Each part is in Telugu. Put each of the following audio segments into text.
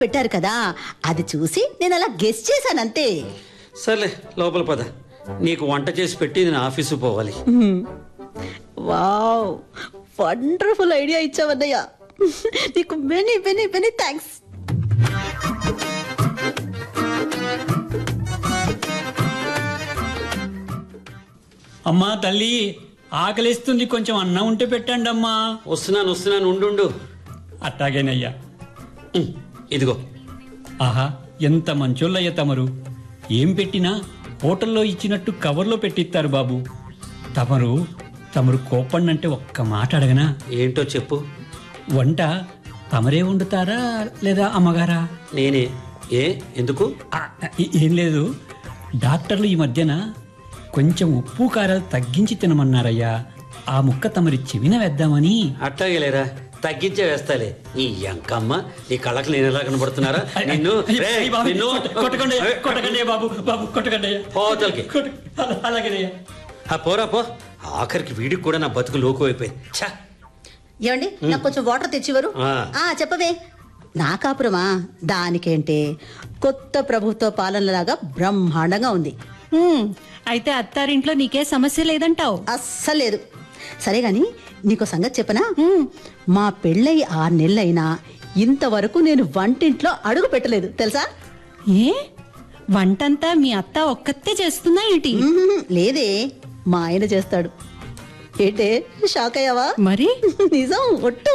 పెట్టారు కదా అది చూసి నేను అలా గెస్ చేశానంతే సర్లే లోపల పద నీకు వంట చేసి పెట్టి నేను ఆఫీసు పోవాలి వావ్ వండర్ఫుల్ ఐడియా ఇచ్చావన్నయ్య నీకు మెనీ మెనీ మెనీ థ్యాంక్స్ అమ్మా తల్లి ఆకలిస్తుంది కొంచెం అన్నం ఉంటే పెట్టండి అమ్మా వస్తున్నాను వస్తున్నాను ఉండు అట్టాగేనయ్యా ఇదిగో ఆహా ఎంత మంచోళ్ళయ్య తమరు ఏం పెట్టినా హోటల్లో ఇచ్చినట్టు కవర్లో పెట్టిస్తారు బాబు తమరు తమరు కోపండి ఒక్క మాట అడగనా ఏంటో చెప్పు వంట తమరే వండుతారా లేదా అమ్మగారా నేనే ఏ ఎందుకు ఆ, ఏ- ఏం లేదు డాక్టర్లు ఈ మధ్యన కొంచెం ఉప్పు కారాలు తగ్గించి తినమన్నారయ్యా ఆ ముక్క తమరి చెవిన వేద్దామని అట్టాగే లేరా తగ్గించే వేస్తాలే ఈ ఎంకమ్మ నీ కళ్ళకి నేను ఎలా కనబడుతున్నారా నిన్ను అయ్య, రేయ్, అయ్య బాబు, నిన్ను కొట్ట- కొట్టకండి అయ్యా, కొట్టకండి అయ్యా బాబు బాబు కొట్టకండి అయ్యా. పోతలకి కొట్ట- అలా- అలాగేనయ్యా ఆ పోరా పో ఆఖరికి వీడికి కూడా నా బతుకు లోకు అయిపోయింది ఛా ఏమండి నాకు కొంచెం వాటర్ తెచ్చివరు ఆ. ఆ చెప్పవే నా కాపురమా దానికేంటే కొత్త ప్రభుత్వ పాలనలాగా బ్రహ్మాండంగా ఉంది హ్మ్, అయితే అత్తారింట్లో నీకే సమస్య లేదంటావు అస్సలు లేదు సరే గాని నీకు సంగతి చెప్పనా మా పెళ్ళై ఆరు నెలలైనా ఇంతవరకు నేను వంటింట్లో అడుగు పెట్టలేదు తెలుసా ఏ వంటంతా మీ అత్త ఒక్కతే చేస్తుందా ఏంటి మ్మ్, లేదే మా ఆయన చేస్తాడు ఏంటే షాక్ అయ్యావా మరి నిజం ఒట్టు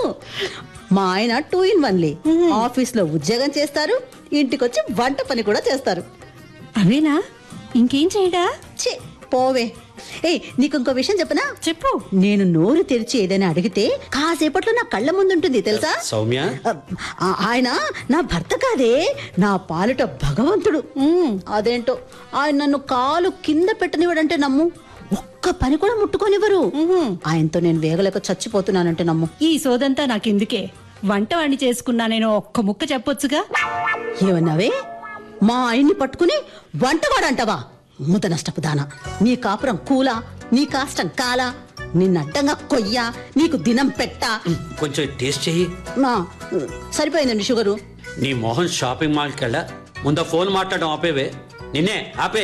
మా ఆయన టూ ఇన్ వన్లీ ఆఫీస్ లో ఉద్యోగం చేస్తారు ఇంటికొచ్చి వంట పని కూడా చేస్తారు అవేనా ఇంకేం చేయడా ఛీ పోవే ఏయ్ నీకు ఇంకో విషయం చెప్పనా చెప్పు నేను నోరు తెరిచి ఏదైనా అడిగితే కాసేపట్లో నా కళ్ళ ముందుంటుంది తెలుసా సౌమ్య ఆ, ఆయన నా భర్త కాదే నా పాలిట భగవంతుడు ఉమ్, అదేంటో ఆయన నన్ను కాలు కింద పెట్టనివ్వడంటే నమ్ము ఒక్క పని కూడా ముట్టుకోనివ్వరు ఆయనతో నేను వేగలేక చచ్చిపోతున్నానంటే నమ్ము ఈ సోదంతా నాకెందుకే వంట వాణ్ణి చేసుకున్నా నేను ఒక్క ముక్క చెప్పొచ్చుగా ఏమన్నావే మా ఆయన్ని పట్టుకుని వంటవాడంటావా మూత నష్టపు దాన నీ కాపురం కూలా నీ కాష్టం కాలా నిన్నడ్డంగా కొయ్యా నీకు దినం పెట్టా కొంచెం టేస్ట్ చెయ్యి నా సరిపోయిందండి షుగరు నీ మోహన్ షాపింగ్ మాల్కి వెళ్ళా ముందా ఫోన్ మాట్లాడడం ఆపేవే నిన్నే ఆపే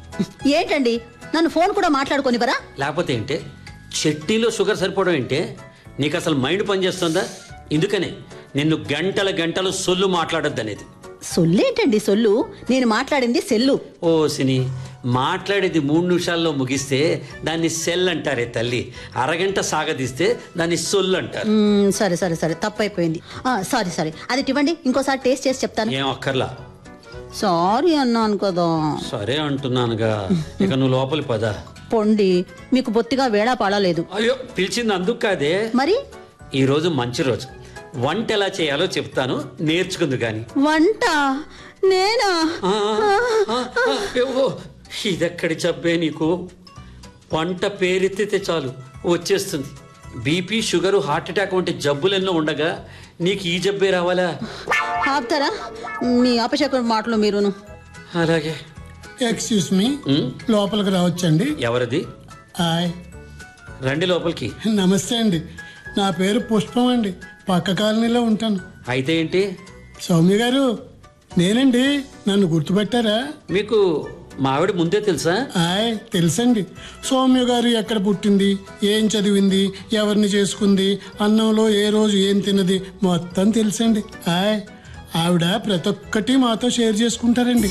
ఏంటండి నన్ను ఫోన్ కూడా మాట్లాడుకోనివరా లేకపోతే ఏంటే చట్నీలో షుగర్ సరిపోవడం ఏంటే నీకు అసలు మైండ్ పనిచేస్తుందా ఇందుకనే నిన్ను గంటల గంటలు సొల్లు మాట్లాడొద్దు అనేది సొల్లేంటండి సొల్లు నేను మాట్లాడింది సెల్లు ఓ సిని మాట్లాడేది మూడు నిమిషాల్లో ముగిస్తే దాన్ని సెల్ అంటారే తల్లి అరగంట సాగదీస్తే దాన్ని సొల్లు అంటారు మ్మ్, సరే సరే సరే తప్పైపోయింది ఆ, సారీ సారీ అది ఇవ్వండి ఇంకోసారి టేస్ట్ చేసి చెప్తాను ఏం అక్కర్లా సారీ అన్నాను కదా సరే అంటున్నానుగా ఇక నువ్వు లోపలి పద పొండి మీకు బొత్తిగా వేళా పాడలేదు అయ్యో పిలిచింది అందుకు కాదే మరి ఈ రోజు మంచి రోజు వంట ఎలా చేయాలో చెప్తాను నేర్చుకుంది కానీ వంట నేనా ఆ, ఆ, ఆ, ఏవో, ఇదెక్కడి జబ్బే నీకు వంట పేరెత్తితే చాలు వచ్చేస్తుంది బీపీ షుగరు హార్ట్ అటాక్ వంటి జబ్బులెన్నో ఉండగా నీకు ఈ జబ్బే రావాలా ఆపుతారా మీ అపశకుని మాటలు మీరును అలాగే ఎక్స్క్యూస్ మీ ఉమ్, లోపలికి రావచ్చండి ఎవరిది హాయ్ రండి లోపలికి నమస్తే అండి నా పేరు పుష్పం అండి పక్క కాలనీలో ఉంటాను అయితే ఏంటి సౌమ్య గారు నేనండి నన్ను గుర్తుపెట్టారా మీకు మా ఆవిడ ముందే తెలుసా హాయ్ తెలుసండి సౌమ్య గారు ఎక్కడ పుట్టింది ఏం చదివింది ఎవరిని చేసుకుంది అన్నంలో ఏ రోజు ఏం తిన్నది మొత్తం తెలుసండి హాయ్ ఆవిడ ప్రతి ఒక్కటి మాతో షేర్ చేసుకుంటారండి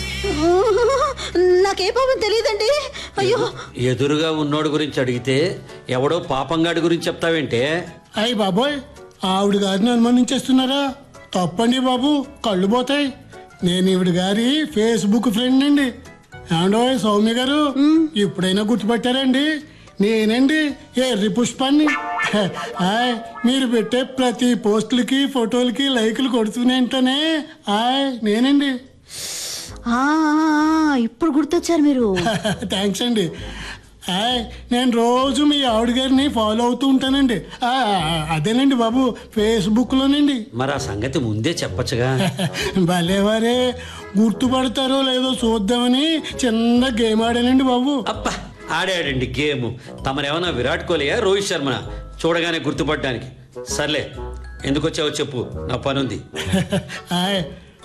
నాకే పాపం తెలియదండి అయ్యో ఎదురుగా ఉన్నోడు గురించి అడిగితే ఎవడో పాపంగాడి గురించి చెప్తావేంటే అయ్యి బాబోయ్ ఆవిడ గారిని అనుమానించేస్తున్నారా తప్పండి బాబు కళ్ళు పోతాయి నేను ఈవిడ గారి ఫేస్బుక్ ఫ్రెండ్ అండి ఏమండో సౌమ్య గారు ఇప్పుడైనా గుర్తుపట్టారండి నేనండి ఎర్రి పుష్పాన్ని హాయ్ మీరు పెట్టే ప్రతి పోస్టులకి ఫోటోలకి లైకులు కొడుతూనే హాయ్ నేనండి ఆ, ఇప్పుడు గుర్తొచ్చారు మీరు థ్యాంక్స్ అండి హాయ్ నేను రోజు మీ ఆవిడ గారిని ఫాలో అవుతూ ఉంటానండి ఆ, అదేనండి బాబు ఫేస్బుక్లోనండి మరి ఆ సంగతి ముందే చెప్పచ్చుగా భలేవారే గుర్తుపడతారో లేదో చూద్దామని చిన్న గేమ్ ఆడానండి బాబు అబ్బా ఆడాడండి గేమ్ తమరేమన్నా విరాట్ కోహ్లీయా రోహిత్ శర్మనా చూడగానే గుర్తుపడడానికి సర్లే ఎందుకు వచ్చావో చెప్పు నా పనుంది హాయ్